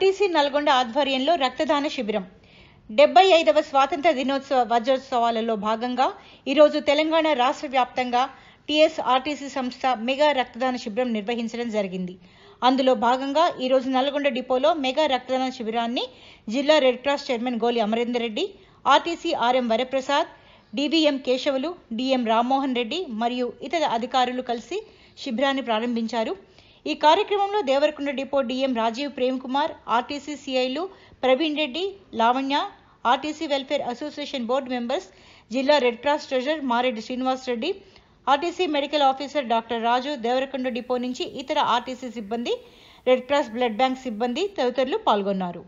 RTC Nalgonda ఆధ్వర్యంలో రక్తదాన శిబిరం డెబ్బై ఐదవ స్వాతంత్ర దినోత్సవ వజ్రోత్సవాలలో భాగంగా ఈరోజు తెలంగాణ రాష్ట్ర వ్యాప్తంగా టీఎస్ ఆర్టీసీ సంస్థ మెగా రక్తదాన శిబిరం నిర్వహించడం జరిగింది అందులో భాగంగా ఈరోజు నల్గొండ డిపోలో మెగా రక్తదాన శిబిరాన్ని జిల్లా red cross chairman Goli Amarender Reddy RTC RM Varaprasad DVM Kesavulu DM Rammohan Reddy మరియు ఇతర అధికారులు కలిసి శిబిరాన్ని ప్రారంభించారు ఈ కార్యక్రమంలో Devarakonda depot DM Rajiv Prem Kumar RTC సిఐలు Praveen Reddy Lavanya RTC welfare association board members జిల్లా red cross treasurer Mareddy Srinivas Reddy RTC medical officer doctor Raju Devarakonda depot నుంచి ఇతర ఆర్టీసీ సిబ్బంది రెడ్ క్రాస్ బ్లడ్ బ్యాంక్ సిబ్బంది తదితరులు పాల్గొన్నారు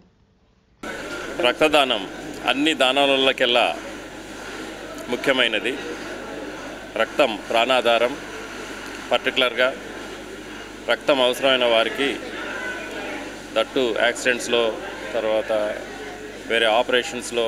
రక్తదానం అన్ని దానాలకెల్లా ముఖ్యమైనది రక్తం ప్రాణాధారం పర్టికులర్గా రక్తం అవసరమైన వారికి దట్టు యాక్సిడెంట్స్లో తర్వాత వేరే ఆపరేషన్స్లో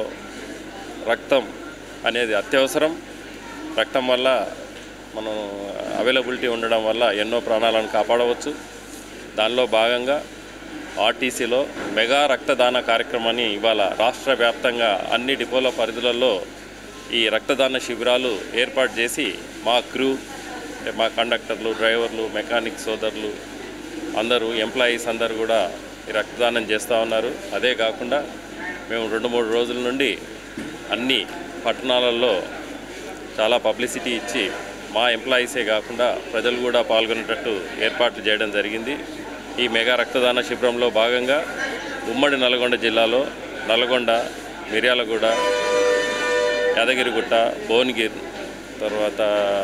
రక్తం అనేది అత్యవసరం రక్తం వల్ల మనం అవైలబిలిటీ ఉండడం వల్ల ఎన్నో ప్రాణాలను కాపాడవచ్చు దానిలో భాగంగా ఆర్టీసీలో మెగా రక్తదాన కార్యక్రమాన్ని ఇవాళ రాష్ట్ర వ్యాప్తంగా అన్ని డిపోల పరిధులలో ఈ రక్తదాన శిబిరాలు ఏర్పాటు చేసి మా క్రూ అంటే మా కండక్టర్లు డ్రైవర్లు మెకానిక్ సోదరులు అందరూ ఎంప్లాయీస్ అందరూ కూడా ఈ రక్తదానం చేస్తూ ఉన్నారు అదే కాకుండా మేము రెండు మూడు రోజుల నుండి అన్ని పట్టణాలలో చాలా పబ్లిసిటీ ఇచ్చి మా ఎంప్లాయీసే కాకుండా ప్రజలు కూడా పాల్గొనేటట్టు ఏర్పాట్లు చేయడం జరిగింది ఈ మెగా రక్తదాన శిబిరంలో భాగంగా ఉమ్మడి నల్గొండ జిల్లాలో నల్గొండ మిర్యాలగూడ యాదగిరిగుట్ట భువనగిర్ తర్వాత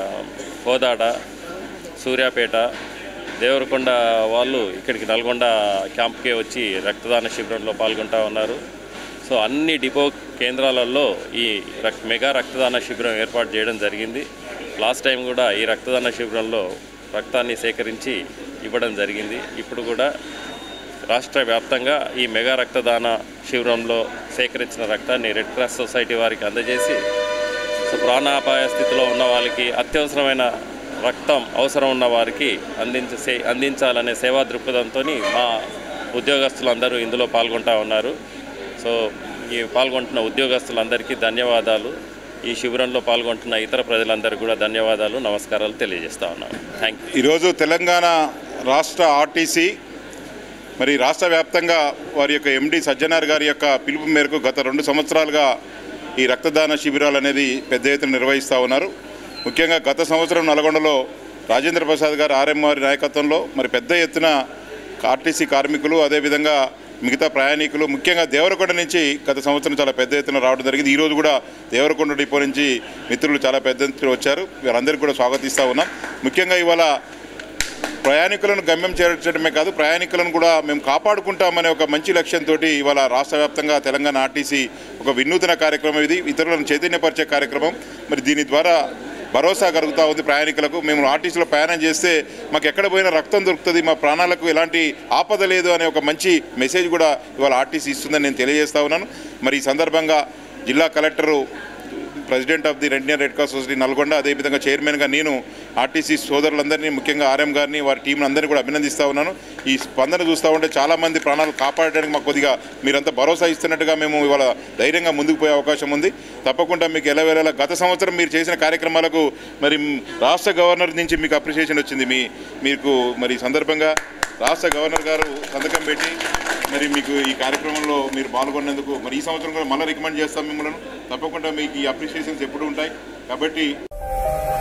కోదాడ సూర్యాపేట దేవరకొండ వాళ్ళు ఇక్కడికి నల్గొండ క్యాంప్కే వచ్చి రక్తదాన శిబిరంలో పాల్గొంటా ఉన్నారు సో అన్ని డిపో కేంద్రాలలో ఈ రక్ మెగా రక్తదాన శిబిరం ఏర్పాటు చేయడం జరిగింది లాస్ట్ టైం కూడా ఈ రక్తదాన శిబిరంలో రక్తాన్ని సేకరించి ఇవ్వడం జరిగింది ఇప్పుడు కూడా రాష్ట్ర వ్యాప్తంగా ఈ మెగా రక్తదాన శిబిరంలో సేకరించిన రక్తాన్ని రెడ్ క్రాస్ సొసైటీ వారికి అందజేసి సో ప్రాణాపాయ స్థితిలో ఉన్న వాళ్ళకి అత్యవసరమైన రక్తం అవసరం ఉన్న వారికి అందించ సే అందించాలనే సేవా దృక్పథంతో మా ఉద్యోగస్తులందరూ ఇందులో పాల్గొంటా ఉన్నారు సో ఈ పాల్గొంటున్న ఉద్యోగస్తులందరికీ ధన్యవాదాలు ఈ శిబిరంలో పాల్గొంటున్న ఇతర ప్రజలందరికీ కూడా ధన్యవాదాలు నమస్కారాలు తెలియజేస్తా ఉన్నాను థ్యాంక్ యూ ఈరోజు తెలంగాణ రాష్ట్ర ఆర్టీసీ మరి రాష్ట్ర వ్యాప్తంగా వారి యొక్క ఎండి సజ్జనార్ గారి యొక్క పిలుపు మేరకు గత రెండు సంవత్సరాలుగా ఈ రక్తదాన శిబిరాలు అనేది పెద్ద ఎత్తున నిర్వహిస్తూ ఉన్నారు ముఖ్యంగా గత సంవత్సరం నల్గొండలో రాజేంద్ర ప్రసాద్ గారు ఆర్ఎంఆర్ నాయకత్వంలో మరి పెద్ద ఎత్తున ఆర్టీసీ కార్మికులు అదేవిధంగా మిగతా ప్రయాణికులు ముఖ్యంగా దేవరకొండ నుంచి గత సంవత్సరం చాలా పెద్ద ఎత్తున రావడం జరిగింది ఈరోజు కూడా దేవరకొండ డిపో నుంచి మిత్రులు చాలా పెద్ద ఎత్తున వచ్చారు వీరందరికీ కూడా స్వాగతిస్తూ ఉన్నాం ముఖ్యంగా ఇవాళ ప్రయాణికులను గమ్యం చేర్చడమే కాదు ప్రయాణికులను కూడా మేము కాపాడుకుంటామనే ఒక మంచి లక్ష్యంతో ఇవాళ రాష్ట్ర వ్యాప్తంగా తెలంగాణ ఆర్టీసీ ఒక వినూతన కార్యక్రమం ఇది ఇతరులను చైతన్యపరిచే కార్యక్రమం మరి దీని ద్వారా భరోసా కలుగుతూ ఉంది ప్రయాణికులకు మేము ఆర్టీసీలో ప్రయాణం చేస్తే మాకు ఎక్కడ పోయినా రక్తం దొరుకుతుంది మా ప్రాణాలకు ఎలాంటి ఆపద లేదు అనే ఒక మంచి మెసేజ్ కూడా ఇవాళ ఆర్టీసీ ఇస్తుందని నేను తెలియజేస్తా ఉన్నాను మరి ఈ సందర్భంగా జిల్లా collector president of the Indian red cross society Nalgonda అదేవిధంగా చైర్మన్గా నేను ఆర్టీసీ సోదరులందరినీ ముఖ్యంగా ఆర్ఎం గారిని వారి టీం అందరినీ కూడా అభినందిస్తూ ఉన్నాను ఈ స్పందన చూస్తూ ఉంటే చాలామంది ప్రాణాలు కాపాడడానికి మాకు కొద్దిగా మీరంతా భరోసా ఇస్తున్నట్టుగా మేము ఇవాళ ధైర్యంగా ముందుకు పోయే అవకాశం ఉంది తప్పకుండా మీకు ఎలా వెళ్ళాలా గత సంవత్సరం మీరు చేసిన కార్యక్రమాలకు మరి రాష్ట్ర గవర్నర్ నుంచి మీకు అప్రిషియేషన్ వచ్చింది మీ మీకు మరి ఈ సందర్భంగా రాష్ట్ర గవర్నర్ గారు సంతకం పెట్టి మరి మీకు ఈ కార్యక్రమంలో మీరు పాల్గొన్నందుకు మరి ఈ సంవత్సరం కూడా మళ్ళీ రికమెండ్ చేస్తాం మిమ్మల్ని తప్పకుండా మీకు ఈ అప్రిషియేషన్స్ ఎప్పుడు ఉంటాయి కాబట్టి